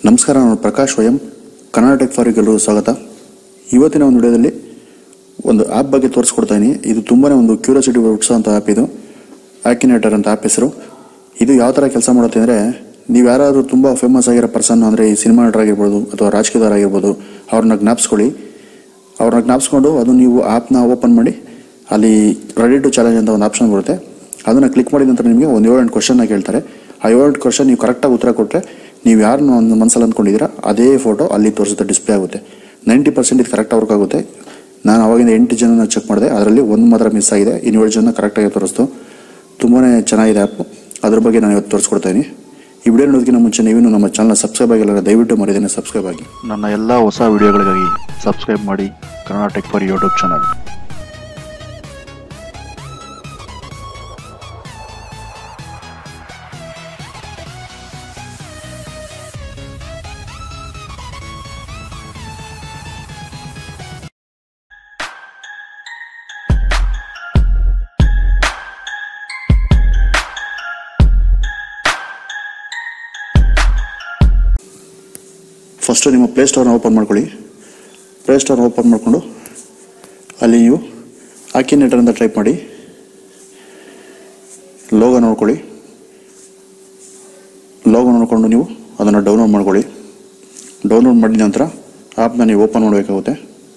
ನಮಸ್ಕಾರ ನಾನು ಪ್ರಕಾಶ್ ವಯಂ ಕನ್ನಡ ಟೆಕ್ ಫಾರಿಗೆಲ್ಲರೂ ಸ್ವಾಗತ ಇವತ್ತಿನ ಒಂದು ವಿಡಿಯೋದಲ್ಲಿ ಒಂದು ಆ್ಯಪ್ ಬಗ್ಗೆ ತೋರಿಸ್ಕೊಡ್ತಾ ಇದೀನಿ ಇದು ತುಂಬಾ ಒಂದು ಕ್ಯೂರಿಯಾಸಿಟಿ ಹುಟ್ಟಿಸೋಂಥ ಆ್ಯಪ್ ಇದು ಆ್ಯಕಿನೇಟರ್ ಅಂತ ಆ್ಯಪ್ ಹೆಸರು ಇದು ಯಾವ ಥರ ಕೆಲಸ ಮಾಡುತ್ತೆ ಅಂದರೆ ನೀವು ಯಾರಾದರೂ ತುಂಬ ಫೇಮಸ್ ಆಗಿರೋ ಪರ್ಸನ್ ಅಂದರೆ ಈ ಸಿನಿಮಾ ನಟರಾಗಿರ್ಬೋದು ಅಥವಾ ರಾಜಕೀಯದವರಾಗಿರ್ಬೋದು ಅವ್ರನ್ನ ಜ್ಞಾಪಿಸ್ಕೊಳ್ಳಿ ಅವ್ರನ್ನ ಜ್ಞಾಪಿಸ್ಕೊಂಡು ಅದು ನೀವು ಆ್ಯಪ್ನ ಓಪನ್ ಮಾಡಿ ಅಲ್ಲಿ ರೆಡಿ ಟು ಚಾಲೆಂಜ್ ಅಂತ ಒಂದು ಆಪ್ಷನ್ ಬರುತ್ತೆ ಅದನ್ನು ಕ್ಲಿಕ್ ಮಾಡಿದ ನಂತರ ನಿಮಗೆ ಒಂದು ಏಳೆಂಟು ಕ್ವಶನ್ನ ಕೇಳ್ತಾರೆ ಆ ಏಳೆಂಟು ಕ್ವಶನ್ ನೀವು ಕರೆಕ್ಟಾಗಿ ಉತ್ತರ ಕೊಟ್ಟರೆ ನೀವು ಯಾರನ್ನ ಒಂದು ಮನಸ್ಸಲ್ಲಿ ಅಂದ್ಕೊಂಡಿದ್ದೀರಾ ಅದೇ ಫೋಟೋ ಅಲ್ಲಿ ತೋರಿಸುತ್ತೆ ಡಿಸ್ಪ್ಲೇ ಆಗುತ್ತೆ ನೈಂಟಿ ಪರ್ಸೆಂಟ್ ಇದು ಕರೆಕ್ಟ್ ವರ್ಕ್ ಆಗುತ್ತೆ ನಾನು ಅವಾಗಿಂದ ಎಂಟು ಜನನ ಚೆಕ್ ಮಾಡಿದೆ ಅದರಲ್ಲಿ ಒಂದು ಮಾತ್ರ ಮಿಸ್ ಆಗಿದೆ ಇನ್ನು ಏಳು ಜನ ಕರೆಕ್ಟಾಗಿ ತೋರಿಸ್ತು ತುಂಬಾ ಚೆನ್ನಾಗಿದೆ ಆ್ಯಪ್ ಅದ್ರ ಬಗ್ಗೆ ನಾನು ಇವತ್ತು ತೋರಿಸ್ಕೊಡ್ತಾ ಇದ್ದೀನಿ ಈ ವಿಡಿಯೋ ನೋಡೋದಕ್ಕಿಂತ ಮುಂಚೆ ನೀವೇನು ನಮ್ಮ ಚಾನಲ್ ಸಬ್ಸ್ಕ್ರೈಬ್ ಆಗಿಲ್ಲ ದಯವಿಟ್ಟು ಮರಿದೇನೆ ಸಬ್ಸ್ಕ್ರೈಬ್ ಆಗಿ ನನ್ನ ಎಲ್ಲ ಹೊಸ ವಿಡಿಯೋಗಳಿಗಾಗಿ ಸಬ್ಸ್ಕ್ರೈಬ್ ಮಾಡಿ Kannada tech for YouTube channel first ನಿಮ್ಮ ಪ್ಲೇಸ್ಟೋರ್ನ ಓಪನ್ ಮಾಡ್ಕೊಳ್ಳಿ ಪ್ಲೇಸ್ಟೋರ್ನ ಓಪನ್ ಮಾಡಿಕೊಂಡು ಅಲ್ಲಿ ನೀವು ಆಕಿನೇಟರ್ ಅಂತ ಟೈಪ್ ಮಾಡಿ ಲೋಗೋ ನೋಡ್ಕೊಳ್ಳಿ ಲೋಗೋ ನೋಡಿಕೊಂಡು ನೀವು ಅದನ್ನು ಡೌನ್ಲೋಡ್ ಮಾಡ್ಕೊಳ್ಳಿ ಡೌನ್ಲೋಡ್ ಮಾಡಿದ ನಂತರ ಆ್ಯಪ್ನ ನೀವು ಓಪನ್ ಮಾಡಬೇಕಾಗುತ್ತೆ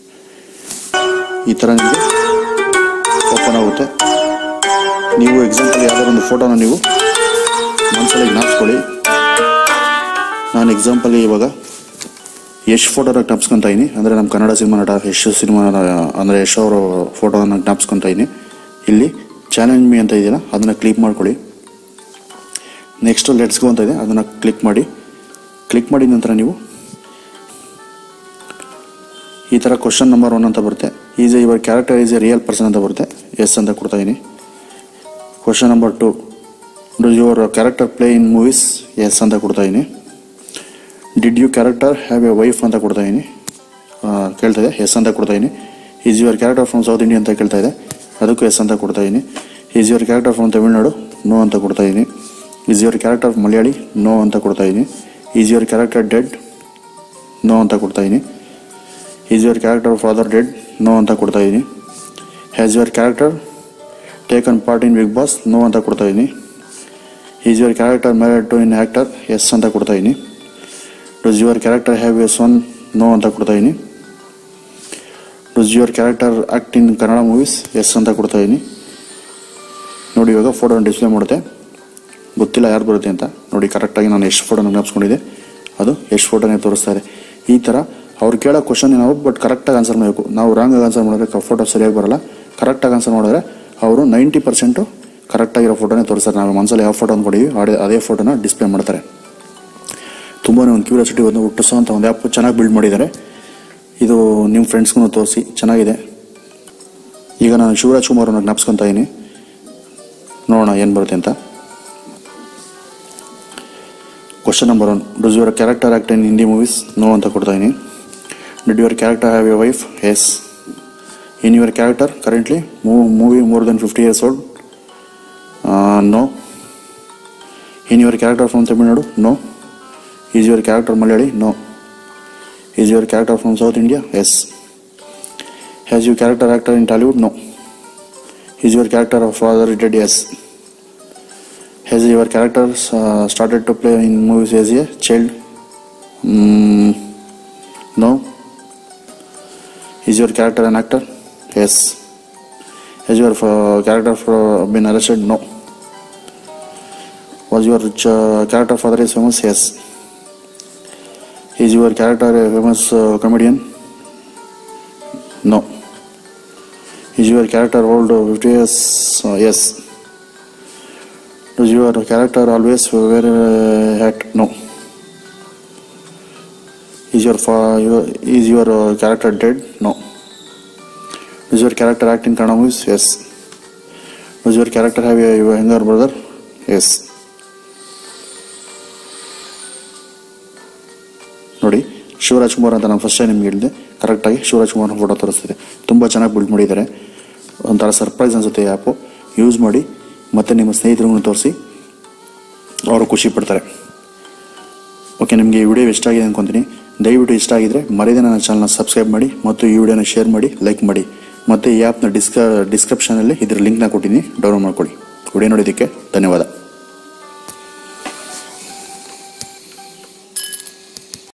ಈ ಥರ ನಿಮಗೆ ಓಪನ್ ಆಗುತ್ತೆ ನೀವು ಎಕ್ಸಾಂಪಲ್ ಯಾವುದಾದ್ರು ಒಂದು ಫೋಟೋನ ನೀವು ಮನಸ್ಸಲ್ಲಿ ಜ್ಞಾಪಿಸ್ಕೊಳ್ಳಿ ನಾನು ಎಕ್ಸಾಂಪಲ್ ಇವಾಗ ಯಶ್ ಫೋಟೋನ ಜ್ಞಾಪಿಸ್ಕೊತಾ ಇದ್ದೀನಿ ಅಂದರೆ ನಮ್ಮ ಕನ್ನಡ ಸಿನಿಮಾ ನಟ ಯಶ್ ಸಿನಿಮಾ ಅಂದರೆ ಯಶ್ ಅವರ ಫೋಟೋನ ಜ್ಞಾಪಿಸ್ಕೊತಾ ಇದ್ದೀನಿ ಇಲ್ಲಿ ಚಾಲೆಂಜ್ ಮೀ ಅಂತ ಇದೆಯಲ್ಲ ಅದನ್ನು ಕ್ಲಿಕ್ ಮಾಡ್ಕೊಳ್ಳಿ ನೆಕ್ಸ್ಟು ಲೆಟ್ಸ್ ಗೋ ಅಂತ ಇದೆ ಅದನ್ನು ಕ್ಲಿಕ್ ಮಾಡಿ ಕ್ಲಿಕ್ ಮಾಡಿದ ನಂತರ ನೀವು ಈ ಥರ ಕ್ವಶನ್ ನಂಬರ್ ಒನ್ ಅಂತ ಬರುತ್ತೆ is your character is a real person ಅಂತ ಬರುತ್ತೆ ಎಸ್ ಅಂತ ಕೊಡ್ತಾ ಇದ್ದೀನಿ question number two do your character play in movies yes ಅಂತ ಕೊಡ್ತಾ ಇದ್ದೀನಿ did you character have a wife ಅಂತ ಕೊಡ್ತಾ ಇದ್ದೀನಿ ಕೇಳ್ತಾ ಇದೆ ಎಸ್ ಅಂತ ಕೊಡ್ತಾ ಇದ್ದೀನಿ is your character from south India ಅಂತ ಕೇಳ್ತಾ ಇದೆ ಅದಕ್ಕೂ ಎಸ್ ಅಂತ ಕೊಡ್ತಾ ಇದ್ದೀನಿ is your character from Tamil Nadu no ಅಂತ ಕೊಡ್ತಾ ಇದ್ದೀನಿ is your character Malayali no ಅಂತ ಕೊಡ್ತಾ ಇದ್ದೀನಿ is your character dead no ಅಂತ ಕೊಡ್ತಾ ಇದ್ದೀನಿ is your character father dead no ಅಂತ ಕೊಡ್ತಾ ಇದ್ದೀನಿ has your character taken part in Bigg Boss no ಅಂತ ಕೊಡ್ತಾ ಇದ್ದೀನಿ is your character married to in actor yes ಅಂತ ಕೊಡ್ತಾ ಇದ್ದೀನಿ does your character have a son no ಅಂತ ಕೊಡ್ತಾ ಇದ್ದೀನಿ does your character act in Kannada movies yes ಅಂತ ಕೊಡ್ತಾ ಇದ್ದೀನಿ ನೋಡಿ ಇವಾಗ ಫೋಟೋನ ಡಿಸ್ಪ್ಲೇ ಮಾಡುತ್ತೆ ಗೊತ್ತಿಲ್ಲ ಯಾರು ಬರುತ್ತೆ ಅಂತ ನೋಡಿ ಕರೆಕ್ಟಾಗಿ ನಾನು ಎಷ್ಟು ಫೋಟೋನ ಜ್ಞಾಪಿಸ್ಕೊಂಡಿದ್ದೆ ಅದು ಎಷ್ಟು ಫೋಟೋನೇ ತೋರಿಸ್ತಾ ಇದೆ ಈ ಥರ ಅವ್ರು ಕೇಳೋ ಕ್ವಶನ್ ನಾವು ಬಟ್ ಕರೆಕ್ಟಾಗಿ ಆನ್ಸರ್ ಮಾಡಬೇಕು ನಾವು ರಾಂಗಾಗಿ ಆನ್ಸರ್ ಮಾಡಿದ್ರೆ ಫೋಟೋ ಸರಿಯಾಗಿ ಬರಲ್ಲ ಕರೆಕ್ಟಾಗಿ ಆನ್ಸರ್ ಮಾಡಿದ್ರೆ ಅವರು ನೈಂಟಿ ಪರ್ಸೆಂಟು ಕರೆಕ್ಟಾಗಿರೋ ಫೋಟೋನೇ ತೋರಿಸ್ತಾರೆ ನಾವು ಮನಸ್ಸಲ್ಲಿ ಯಾವ ಫೋಟೋ ಅಂದ್ಕೊಡಿವಿ ಅದೇ ಅದೇ ಫೋಟೋನ ಡಿಸ್ಪ್ಲೇ ಮಾಡ್ತಾರೆ ತುಂಬಾ ಒಂದು ಕ್ಯೂರಿಯಾಸಿಟಿ ಒಂದು ಹುಟ್ಟಿಸೋಂಥ ಒಂದು ಆ್ಯಪ್ ಚೆನ್ನಾಗಿ ಬಿಲ್ಡ್ ಮಾಡಿದ್ದಾರೆ ಇದು ನಿಮ್ಮ ಫ್ರೆಂಡ್ಸ್ಗೂ ತೋರಿಸಿ ಚೆನ್ನಾಗಿದೆ ಈಗ ನಾನು ಶಿವರಾಜ್ ಕುಮಾರ್ ಅವ್ರನ್ನ ಜ್ಞಾಪಿಸ್ಕೊತಾ ಇದ್ದೀನಿ ನೋಡೋಣ ಏನು ಬರುತ್ತೆ ಅಂತ question number one does your character act in Hindi movies no ಅಂತ ಕೊಡ್ತಾ ಇದ್ದೀನಿ did your character have a wife yes in your character currently movie more than fifty years old no in your character from Tamil Nadu no is your character Malayali no is your character from south India yes has you character actor in Tollywood no is your character of father dead yes has your character started to play in movies as a child no is your character an actor yes has your character been arrested no Was your uh, character father is famous? Yes. Is your character a famous uh, comedian? No. Is your character old uh, 50 years? Uh, yes. Does your character always wear a hat? No. Is your fa- your, is your uh, character dead? No. Does your character act in Kannada movies? Yes. Does your character have a younger brother? Yes. ನೋಡಿ ಶಿವರಾಜ್ ಕುಮಾರ್ ಅಂತ ನಾನು first time ನಿಮ್ಗೆ ಹೇಳಿದೆ ಕರೆಕ್ಟಾಗಿ Shivraj Kumar photo ತೋರಿಸ್ತಿದೆ ತುಂಬ ಚೆನ್ನಾಗಿ build ಮಾಡಿದ್ದಾರೆ ಒಂಥರ ಸರ್ಪ್ರೈಸ್ ಅನಿಸುತ್ತೆ ಆ್ಯಪು ಯೂಸ್ ಮಾಡಿ ಮತ್ತು ನಿಮ್ಮ ಸ್ನೇಹಿತರಿಗೂ ತೋರಿಸಿ ಅವರು ಖುಷಿ ಪಡ್ತಾರೆ ಓಕೆ ಓಕೆ ನಿಮಗೆ ಈ ವಿಡಿಯೋ ಇಷ್ಟ ಆಗಿದೆ ಅನ್ಕೊಂತೀನಿ ದಯವಿಟ್ಟು ಇಷ್ಟ ಆಗಿದ್ರೆ ಮರೆಯದೆ ನನ್ನ ಚಾನಲ್ನ ಸಬ್ಸ್ಕ್ರೈಬ್ ಮಾಡಿ ಮತ್ತು ಈ ವಿಡಿಯೋನ ಶೇರ್ ಮಾಡಿ ಲೈಕ್ ಮಾಡಿ ಮತ್ತು ಈ ಆ್ಯಪ್ನ ಡಿಸ್ಕ ಡಿಸ್ಕ್ರಿಪ್ಷನಲ್ಲಿ ಇದ್ರ ಲಿಂಕ್ನ ಕೊಟ್ಟಿದ್ದೀನಿ ಡೌನ್ಲೋಡ್ ಮಾಡ್ಕೊಳ್ಳಿ ವಿಡಿಯೋ ನೋಡೋದಕ್ಕೆ ಧನ್ಯವಾದ